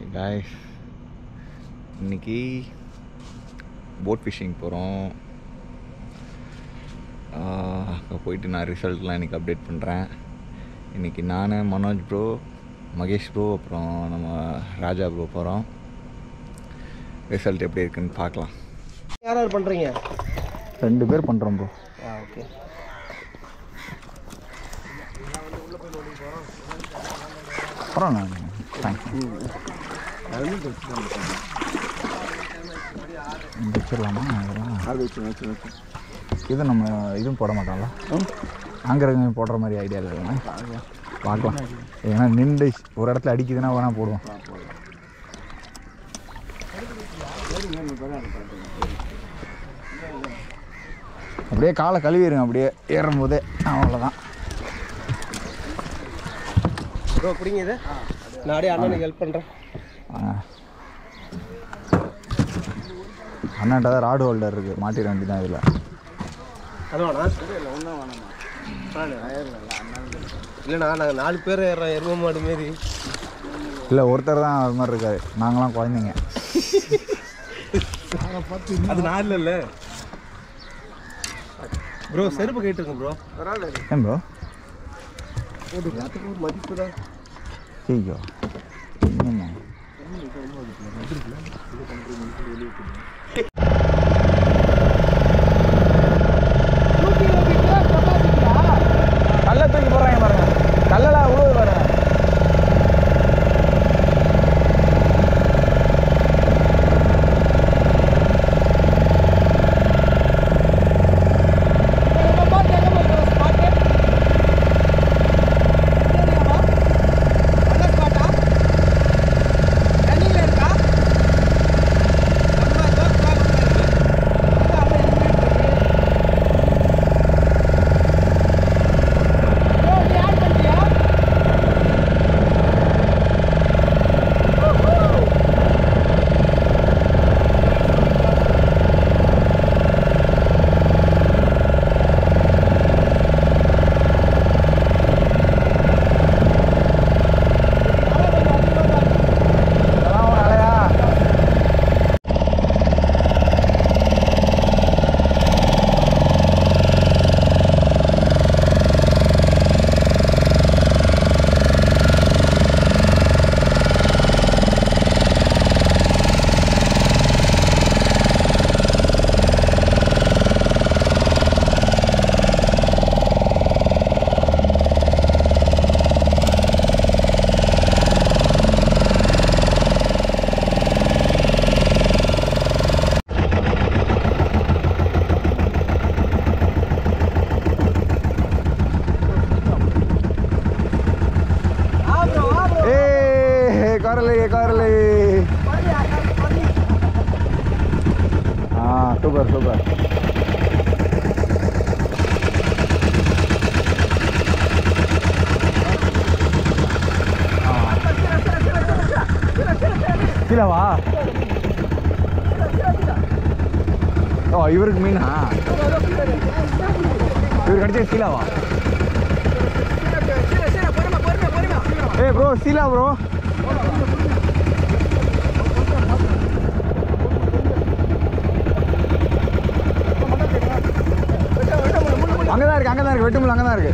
Guys இன்னைக்கு boat phishing போகிறோம் அங்கே போயிட்டு நான் ரிசல்ட்லாம் இன்றைக்கி அப்டேட் பண்ணுறேன் இன்றைக்கி நான் மனோஜ் ப்ரோ மகேஷ் ப்ரோ அப்புறம் நம்ம ராஜா ப்ரோ போகிறோம் ரிசல்ட் எப்படி இருக்குன்னு பார்க்கலாம் யார் யார் பண்ணுறீங்க ரெண்டு பேர் பண்ணுறோம் ப்ரோ ஆ ஓகே பரவாயில்ல தேங்க்ஸ் வச்சிடலாமா இதெல்லாம் இது நம்ம இதுவும் போட மாட்டோம்ல ஆங்கரங்க போடுற மாதிரி ஐடியா இல்லை பார்க்கலாம் ஏன்னா நின்று ஒரு இடத்துல அடிக்குதுன்னா வேணால் போடுவோம் அப்படியே காலை கழுவிடுங்க அப்படியே ஏறும் போதே அவ்வளோதான் ப்ரோ பிடிங்க இது நான் அப்படியே அண்ணனுக்கு ஹெல்ப் பண்ணுறேன் அண்ணாட்ட தான் ராடு ஹோல்டர் இருக்குது மாட்டிட வேண்டியதான் இதில் அதுவாண்ணா இல்லைண்ணா நாங்கள் நாலு பேர் ஏறுறோம் எரும மாடு மாரி இல்லை ஒருத்தர் தான் அது மாதிரி இருக்காரு நாங்களாம் குழந்தைங்க அது நான் இல்லைல்ல ப்ரோ செருப்பு கேட்டுருங்க ப்ரோ ஏன் ப்ரோ எல்லாத்துக்கும் ஒரு மதிப்பு தான் ஐயோ என்னம்மா கல்லை தூக்கி போடுறாங்க பாருங்க கல்லெல்லாம் உழுவு பாருங்க இதெல்லாம் ஒரு அலையா ஏய் குரலு குரலு ஆ சூப்பர் சூப்பர் கீழவா ஓ இவருக்கு மீனா இவருக்கு அடிச்சது கீழவா ஏய் ப்ரோ சீலா ப்ரோ அங்கதான் இருக்கு அங்கதான் இருக்கு வெட்டுமுள்ள அங்கதான் இருக்கு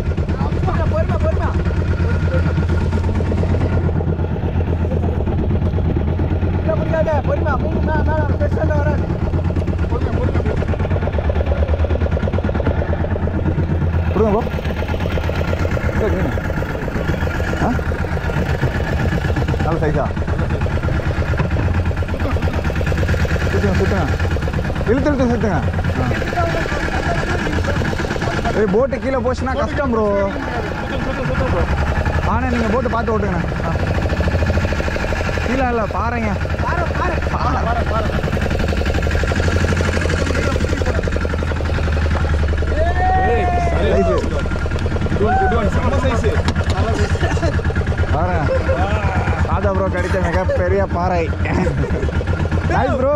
கொடுங்க ப்ரோ சரி ஆ நல்ல சைஸா சுத்துங்க சுத்துங்க இழுத்து இழுத்து சுத்துங்க ஏய் போட்டு கீழே போச்சுன்னா கஷ்டம் ப்ரோ ஆனால் நீங்கள் போட்டு பார்த்து ஓட்டுங்க கீழே இல்லை பாருங்க பாருங்க ராஜா ப்ரோ கிடைச்ச மிகப்பெரிய பாறை ஹாய் ப்ரோ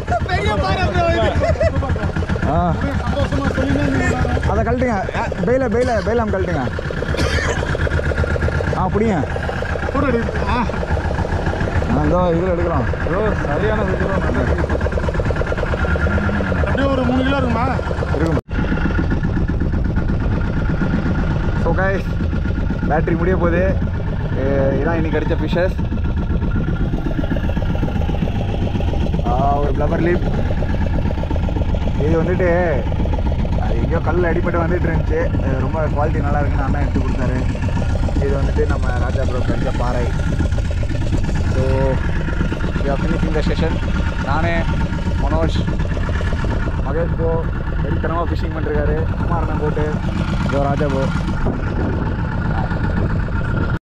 ஆ அதை கழட்டுங்க அ, பெயில பெயில பெயிலாம் கழட்டுங்க ஆ பிடிங்க ஆ இந்த இதில் எடுக்கலாம் ப்ரோ சரியான இது ப்ரோ நல்ல size. அப்படியே ஒரு மூணு கிலோ இருக்குமா இருக்கும் ஸோ கைஸ் பேட்ரி முடிய போகுது அஹ் இதான் இன்னைக்கு அடித்த ஃபிஷஸ் ஒரு ஃப்ளவர் லீப் இது வந்துட்டு அது எங்கேயோ கல்லில் அடிபட்டு வந்துட்டு இருந்துச்சு அது ரொம்ப குவாலிட்டி நல்லா இருக்குன்னு அண்ணன் எடுத்து கொடுத்தாரு இது வந்துட்டு நம்ம ராஜா ப்ரோ கிடைச்ச பாறை ஸோ ஃபினிஷிங் த செஷன் நானே மனோஜ் மகேஷ் ப்ரோ வெறித்தனமாக ஃபிஷிங் பண்ணிருக்காரு குமாரனை போட்டு இதோ ராஜா ப்ரோ